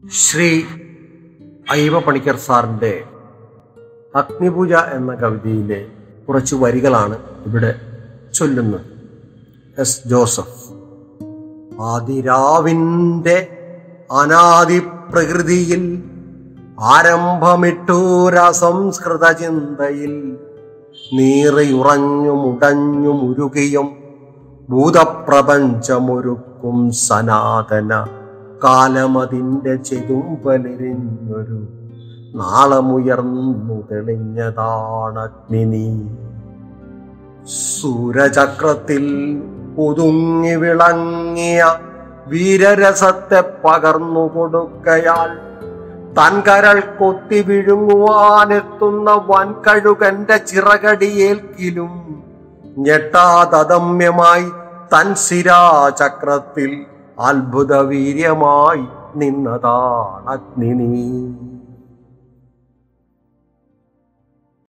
ശ്രീ അയ്യപ്പ പണിക്കർ സാറിൻ്റെ അഗ്നിപൂജ എന്ന കവിതയിലെ കുറച്ച് വരികളാണ് ഇവിടെ ചൊല്ലുന്നത് എസ് ജോസഫ് ആദിരാവിൻ്റെ അനാദി പ്രകൃതിയിൽ ആരംഭമിട്ടൂരസംസ്കൃത ചിന്തയിൽ നീറിയുറഞ്ഞും ഉടഞ്ഞും ഉരുകിയും ഭൂതപ്രപഞ്ചമൊരുക്കും സനാതന കാലമതിൻ്റെ ചെതുമ്പലെരിഞ്ഞൊരു നാളമുയർന്നു തെളിഞ്ഞതാണ് അഗ്നി സൂരചക്രത്തിൽ ഒതുങ്ങി വിളങ്ങിയ വീരരസത്തെ പകർന്നു കൊടുക്കയാൽ തൻകരൾ കൊത്തി വിഴുങ്ങുവാനെത്തുന്ന വൻകഴുകന്റെ ചിറകടിയേൽക്കിലും ഞെട്ടാതദമ്യമായി തൻ ശിരാചക്രത്തിൽ അത്ഭുത വീര്യമായി നിന്നതാണ് അഗ്നി